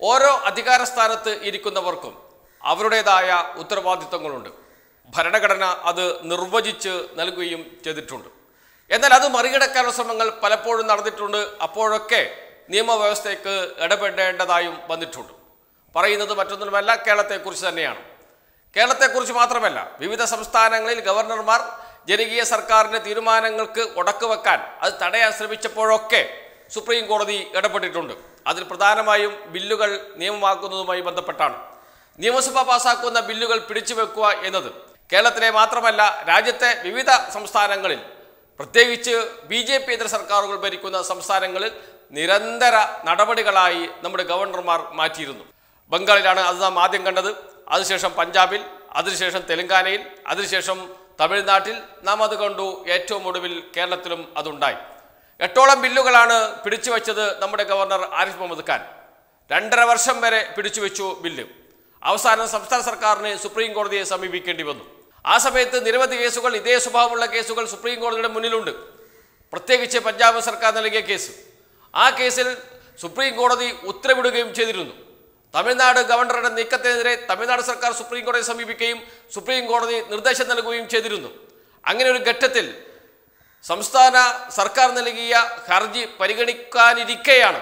ഓരോ അധികാര സ്ഥാനത്ത് ഇരിക്കുന്നവർക്കും അവരുടേതായ ഉത്തരവാദിത്തങ്ങളുണ്ട് ഭരണഘടന അത് നിർവചിച്ച് നൽകുകയും ചെയ്തിട്ടുണ്ട് എന്നാൽ അത് മറികടക്കാനുള്ള ശ്രമങ്ങൾ പലപ്പോഴും നടന്നിട്ടുണ്ട് അപ്പോഴൊക്കെ നിയമവ്യവസ്ഥയ്ക്ക് ഇടപെടേണ്ടതായും വന്നിട്ടുണ്ട് പറയുന്നത് മറ്റൊന്നുമല്ല കേരളത്തെക്കുറിച്ച് തന്നെയാണ് കേരളത്തെക്കുറിച്ച് മാത്രമല്ല വിവിധ സംസ്ഥാനങ്ങളിൽ ഗവർണർമാർ ജനകീയ സർക്കാരിന്റെ തീരുമാനങ്ങൾക്ക് ഉടക്ക് വെക്കാൻ അത് തടയാൻ ശ്രമിച്ചപ്പോഴൊക്കെ സുപ്രീം കോടതി ഇടപെട്ടിട്ടുണ്ട് അതിൽ പ്രധാനമായും ബില്ലുകൾ നിയമമാക്കുന്നതുമായി ബന്ധപ്പെട്ടാണ് നിയമസഭ പാസാക്കുന്ന ബില്ലുകൾ പിടിച്ചു വെക്കുക എന്നത് കേരളത്തിലെ മാത്രമല്ല രാജ്യത്തെ വിവിധ സംസ്ഥാനങ്ങളിൽ പ്രത്യേകിച്ച് ബി ജെ പി ഇതര സർക്കാരുകൾ ഭരിക്കുന്ന സംസ്ഥാനങ്ങളിൽ നിരന്തര നടപടികളായി നമ്മുടെ ഗവർണർമാർ മാറ്റിയിരുന്നു ബംഗാളിലാണ് അത് നാം ആദ്യം കണ്ടത് അതിനുശേഷം പഞ്ചാബിൽ അതിനുശേഷം തെലങ്കാനയിൽ അതിനുശേഷം തമിഴ്നാട്ടിൽ നാം അത് കണ്ടു ഏറ്റവും ഒടുവിൽ കേരളത്തിലും അതുണ്ടായി എട്ടോളം ബില്ലുകളാണ് പിടിച്ചു വച്ചത് നമ്മുടെ ഗവർണർ ആരിഫ് മുഹമ്മദ് ഖാൻ രണ്ടര വർഷം വരെ പിടിച്ചു വെച്ചു ബില്ല് അവസാനം സംസ്ഥാന സർക്കാരിന് സുപ്രീം കോടതിയെ സമീപിക്കേണ്ടി വന്നു ആ സമയത്ത് നിരവധി കേസുകൾ ഇതേ സ്വഭാവമുള്ള കേസുകൾ സുപ്രീം കോടതിയുടെ മുന്നിലുണ്ട് പ്രത്യേകിച്ച് പഞ്ചാബ് സർക്കാർ നൽകിയ കേസ് ആ കേസിൽ സുപ്രീം കോടതി ഉത്തരവിടുകയും ചെയ്തിരുന്നു തമിഴ്നാട് ഗവർണറുടെ നീക്കത്തിനെതിരെ തമിഴ്നാട് സർക്കാർ സുപ്രീം കോടതിയെ സമീപിക്കുകയും സുപ്രീം കോടതി നിർദ്ദേശം നൽകുകയും ചെയ്തിരുന്നു അങ്ങനെ ഒരു ഘട്ടത്തിൽ സംസ്ഥാന സർക്കാർ നൽകിയ ഹർജി പരിഗണിക്കാനിരിക്കെയാണ്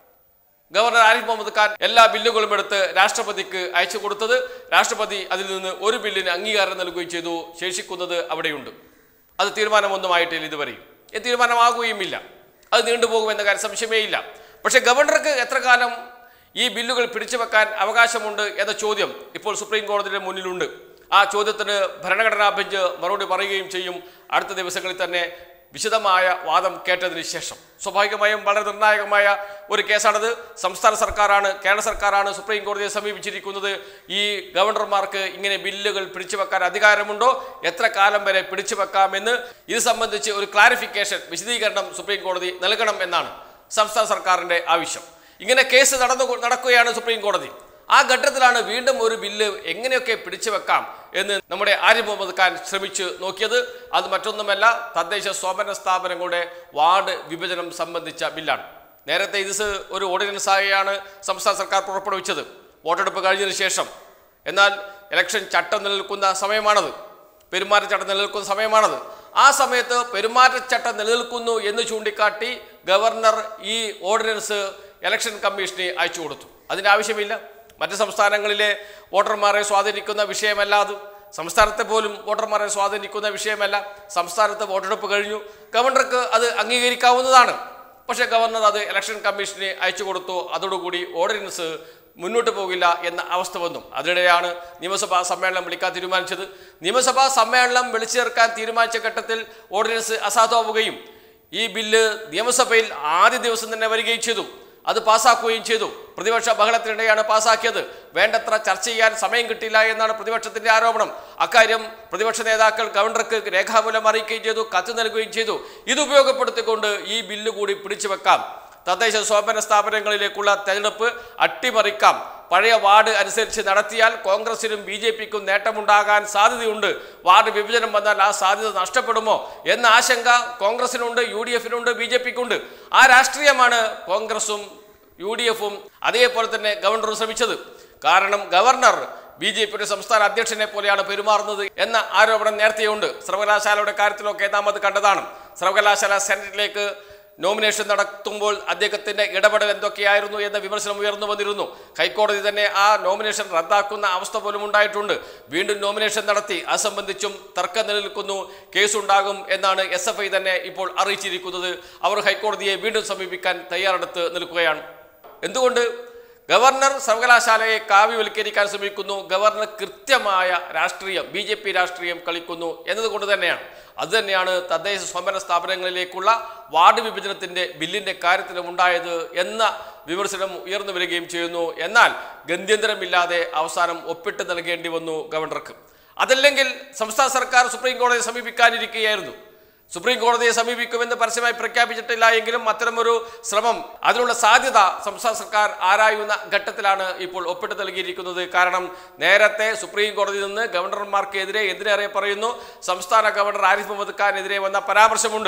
ഗവർണർ ആരിഫ് മുഹമ്മദ് ഖാൻ എല്ലാ ബില്ലുകളും എടുത്ത് രാഷ്ട്രപതിക്ക് അയച്ചു കൊടുത്തത് രാഷ്ട്രപതി അതിൽ നിന്ന് ഒരു ബില്ലിന് അംഗീകാരം നൽകുകയും ചെയ്തു ശേഷിക്കുന്നത് അവിടെയുണ്ട് അത് തീരുമാനമൊന്നുമായിട്ടില്ല ഇതുവരെയും ഈ തീരുമാനമാകുകയുമില്ല അത് നീണ്ടുപോകുമെന്ന കാര്യം സംശയമേ ഇല്ല പക്ഷേ ഗവർണർക്ക് എത്ര കാലം ഈ ബില്ലുകൾ പിടിച്ചു വെക്കാൻ അവകാശമുണ്ട് എന്ന ചോദ്യം ഇപ്പോൾ സുപ്രീം കോടതിയുടെ മുന്നിലുണ്ട് ആ ചോദ്യത്തിന് ഭരണഘടനാ ബെഞ്ച് മറുപടി പറയുകയും ചെയ്യും അടുത്ത ദിവസങ്ങളിൽ തന്നെ വിശദമായ വാദം കേട്ടതിന് ശേഷം സ്വാഭാവികമായും വളരെ നിർണായകമായ ഒരു കേസാണത് സംസ്ഥാന സർക്കാരാണ് കേരള സർക്കാരാണ് സുപ്രീം കോടതിയെ സമീപിച്ചിരിക്കുന്നത് ഈ ഗവർണർമാർക്ക് ഇങ്ങനെ ബില്ലുകൾ പിടിച്ചു വെക്കാൻ അധികാരമുണ്ടോ എത്ര കാലം വരെ പിടിച്ചു വെക്കാമെന്ന് ഇത് സംബന്ധിച്ച് ഒരു ക്ലാരിഫിക്കേഷൻ വിശദീകരണം സുപ്രീം കോടതി നൽകണം എന്നാണ് സംസ്ഥാന സർക്കാരിന്റെ ആവശ്യം ഇങ്ങനെ കേസ് നടന്നു നടക്കുകയാണ് സുപ്രീം കോടതി ആ ഘട്ടത്തിലാണ് വീണ്ടും ഒരു ബില്ല് എങ്ങനെയൊക്കെ പിടിച്ചു വെക്കാം എന്ന് നമ്മുടെ ആര്യ മുഹമ്മദ് ഖാൻ ശ്രമിച്ചു നോക്കിയത് അത് മറ്റൊന്നുമല്ല തദ്ദേശ സ്വയംഭരണ സ്ഥാപനങ്ങളുടെ വാർഡ് വിഭജനം സംബന്ധിച്ച ബില്ലാണ് നേരത്തെ ഇത് സ് ഒരു ഓർഡിനൻസ് ആയാണ് സംസ്ഥാന സർക്കാർ പുറപ്പെടുവിച്ചത് വോട്ടെടുപ്പ് കഴിഞ്ഞതിന് ശേഷം എന്നാൽ ഇലക്ഷൻ ചട്ടം നിലനിൽക്കുന്ന സമയമാണത് പെരുമാറ്റച്ചട്ടം നിലനിൽക്കുന്ന സമയമാണത് ആ സമയത്ത് പെരുമാറ്റച്ചട്ടം നിലനിൽക്കുന്നു എന്ന് ചൂണ്ടിക്കാട്ടി ഗവർണർ ഈ ഓർഡിനൻസ് ഇലക്ഷൻ കമ്മീഷന് അയച്ചു കൊടുത്തു അതിൻ്റെ ആവശ്യമില്ല മറ്റ് സംസ്ഥാനങ്ങളിലെ വോട്ടർമാരെ സ്വാധീനിക്കുന്ന വിഷയമല്ല അത് സംസ്ഥാനത്തെ പോലും വോട്ടർമാരെ സ്വാധീനിക്കുന്ന വിഷയമല്ല സംസ്ഥാനത്ത് വോട്ടെടുപ്പ് കഴിഞ്ഞു ഗവർണർക്ക് അത് അംഗീകരിക്കാവുന്നതാണ് പക്ഷേ ഗവർണർ അത് ഇലക്ഷൻ കമ്മീഷന് അയച്ചു കൊടുത്തു അതോടുകൂടി ഓർഡിനൻസ് മുന്നോട്ട് പോകില്ല എന്ന അവസ്ഥ വന്നു അതിനിടെയാണ് നിയമസഭാ സമ്മേളനം വിളിക്കാൻ തീരുമാനിച്ചത് നിയമസഭാ സമ്മേളനം വിളിച്ചു ചേർക്കാൻ തീരുമാനിച്ച ഘട്ടത്തിൽ ഓർഡിനൻസ് അസാധുവാവുകയും ഈ ബില്ല് നിയമസഭയിൽ ആദ്യ ദിവസം തന്നെ വരികയും ചെയ്തു അത് പാസ്സാക്കുകയും ചെയ്തു പ്രതിപക്ഷ ബഹളത്തിനിടെയാണ് പാസ്സാക്കിയത് വേണ്ടത്ര ചർച്ച ചെയ്യാൻ സമയം കിട്ടില്ല എന്നാണ് പ്രതിപക്ഷത്തിന്റെ ആരോപണം അക്കാര്യം പ്രതിപക്ഷ നേതാക്കൾ ഗവർണർക്ക് രേഖാമൂലം അറിയിക്കുകയും ചെയ്തു കത്ത് നൽകുകയും ചെയ്തു ഇത് ഉപയോഗപ്പെടുത്തിക്കൊണ്ട് ഈ ബില്ല് കൂടി പിടിച്ചു വെക്കാം തദ്ദേശ സ്വയംഭരണ സ്ഥാപനങ്ങളിലേക്കുള്ള തെരഞ്ഞെടുപ്പ് അട്ടിമറിക്കാം പഴയ വാർഡ് അനുസരിച്ച് നടത്തിയാൽ കോൺഗ്രസിനും ബി ജെ പിക്കും നേട്ടമുണ്ടാകാൻ സാധ്യതയുണ്ട് വാർഡ് വിഭജനം വന്നാൽ ആ സാധ്യത നഷ്ടപ്പെടുമോ എന്ന ആശങ്ക കോൺഗ്രസിനുണ്ട് യു ഡി എഫിനുണ്ട് ബി ജെ പിക്കുണ്ട് ആ രാഷ്ട്രീയമാണ് കോൺഗ്രസും യു ഡി എഫും അതേപോലെ തന്നെ ഗവർണറും ശ്രമിച്ചത് കാരണം ഗവർണർ ബി ജെ പിയുടെ സംസ്ഥാന അധ്യക്ഷനെ പോലെയാണ് പെരുമാറുന്നത് എന്ന ആരോപണം നേരത്തെയുണ്ട് സർവകലാശാലയുടെ കാര്യത്തിലൊക്കെ നാം അത് കണ്ടതാണ് സർവകലാശാല സെനറ്റിലേക്ക് നോമിനേഷൻ നടത്തുമ്പോൾ അദ്ദേഹത്തിന്റെ ഇടപെടൽ എന്തൊക്കെയായിരുന്നു എന്ന വിമർശനം ഉയർന്നു വന്നിരുന്നു ഹൈക്കോടതി തന്നെ ആ നോമിനേഷൻ റദ്ദാക്കുന്ന അവസ്ഥ പോലും ഉണ്ടായിട്ടുണ്ട് വീണ്ടും നോമിനേഷൻ നടത്തി അത് സംബന്ധിച്ചും തർക്കം നിലനിൽക്കുന്നു കേസുണ്ടാകും എന്നാണ് എസ് എഫ് ഐ തന്നെ ഇപ്പോൾ അറിയിച്ചിരിക്കുന്നത് അവർ ഹൈക്കോടതിയെ വീണ്ടും സമീപിക്കാൻ തയ്യാറെടുത്ത് നിൽക്കുകയാണ് എന്തുകൊണ്ട് ഗവർണർ സർവകലാശാലയെ കാവ്യവൽക്കരിക്കാൻ ശ്രമിക്കുന്നു ഗവർണർ കൃത്യമായ രാഷ്ട്രീയം ബി ജെ പി രാഷ്ട്രീയം കളിക്കുന്നു എന്നതുകൊണ്ട് തന്നെയാണ് അതുതന്നെയാണ് തദ്ദേശ സ്വയംഭരണ സ്ഥാപനങ്ങളിലേക്കുള്ള വാർഡ് വിഭജനത്തിന്റെ ബില്ലിന്റെ കാര്യത്തിലും ഉണ്ടായത് എന്ന വിമർശനം ഉയർന്നു വരികയും ചെയ്യുന്നു എന്നാൽ ഗത്യന്തരമില്ലാതെ അവസാനം ഒപ്പിട്ട് നൽകേണ്ടി വന്നു ഗവർണർക്ക് അതല്ലെങ്കിൽ സംസ്ഥാന സർക്കാർ സുപ്രീം കോടതിയെ സമീപിക്കാനിരിക്കുകയായിരുന്നു സുപ്രീം കോടതിയെ സമീപിക്കുമെന്ന് പരസ്യമായി പ്രഖ്യാപിച്ചിട്ടില്ല എങ്കിലും അത്തരമൊരു ശ്രമം അതിനുള്ള സാധ്യത സംസ്ഥാന സർക്കാർ ആരായുന്ന ഘട്ടത്തിലാണ് ഇപ്പോൾ ഒപ്പിട്ട് നൽകിയിരിക്കുന്നത് കാരണം നേരത്തെ സുപ്രീം കോടതിയിൽ നിന്ന് ഗവർണർമാർക്കെതിരെ എന്തിനേറെ പറയുന്നു സംസ്ഥാന ഗവർണർ ആരിഫ് മുഹമ്മദ് ഖാനെതിരെ വന്ന പരാമർശമുണ്ട്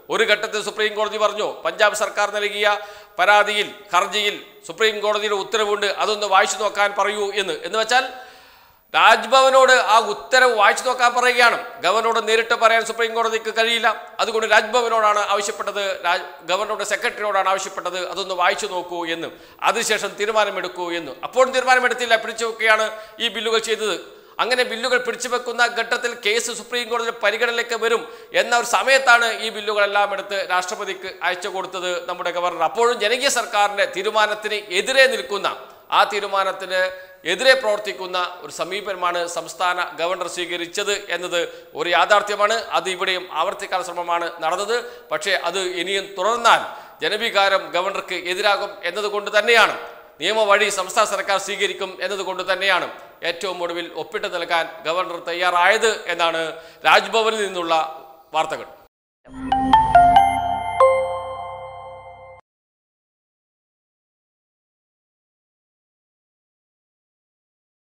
ഒരു ഘട്ടത്തിൽ സുപ്രീം കോടതി പറഞ്ഞു പഞ്ചാബ് സർക്കാർ നൽകിയ പരാതിയിൽ ഹർജിയിൽ സുപ്രീം കോടതിയുടെ ഉത്തരവുണ്ട് അതൊന്ന് വായിച്ചു നോക്കാൻ പറയൂ എന്ന് എന്ന് വെച്ചാൽ രാജ്ഭവനോട് ആ ഉത്തരവ് വായിച്ചു നോക്കാൻ പറയുകയാണ് ഗവർണറോട് നേരിട്ട് പറയാൻ സുപ്രീം കോടതിക്ക് കഴിയില്ല അതുകൊണ്ട് രാജ്ഭവനോടാണ് ആവശ്യപ്പെട്ടത് രാജ് ഗവർണറുടെ സെക്രട്ടറിയോടാണ് ആവശ്യപ്പെട്ടത് അതൊന്ന് വായിച്ചു നോക്കൂ എന്ന് അതിനുശേഷം തീരുമാനമെടുക്കൂ എന്ന് അപ്പോഴും തീരുമാനമെടുത്തില്ല പിടിച്ചു വെക്കുകയാണ് ഈ ബില്ലുകൾ ചെയ്തത് അങ്ങനെ ബില്ലുകൾ പിടിച്ചു വെക്കുന്ന ഘട്ടത്തിൽ കേസ് സുപ്രീം കോടതിയുടെ പരിഗണനയിലേക്ക് വരും എന്ന ഒരു സമയത്താണ് ഈ ബില്ലുകളെല്ലാം എടുത്ത് രാഷ്ട്രപതിക്ക് അയച്ചു കൊടുത്തത് നമ്മുടെ ഗവർണർ അപ്പോഴും ജനകീയ സർക്കാരിന്റെ തീരുമാനത്തിന് എതിരെ നിൽക്കുന്ന ആ തീരുമാനത്തിന് എതിരെ പ്രവർത്തിക്കുന്ന ഒരു സമീപനമാണ് സംസ്ഥാന ഗവർണർ സ്വീകരിച്ചത് എന്നത് ഒരു യാഥാർത്ഥ്യമാണ് അത് ഇവിടെയും ആവർത്തിക്കാൻ ശ്രമമാണ് നടന്നത് പക്ഷേ അത് ഇനിയും തുടർന്നാൽ ജനവികാരം ഗവർണർക്ക് എതിരാകും എന്നതുകൊണ്ട് തന്നെയാണ് നിയമവഴി സംസ്ഥാന സർക്കാർ സ്വീകരിക്കും എന്നതുകൊണ്ട് തന്നെയാണ് ഏറ്റവും ഒടുവിൽ ഒപ്പിട്ട് നൽകാൻ ഗവർണർ തയ്യാറായത് എന്നാണ് രാജ്ഭവനിൽ നിന്നുള്ള വാർത്തകൾ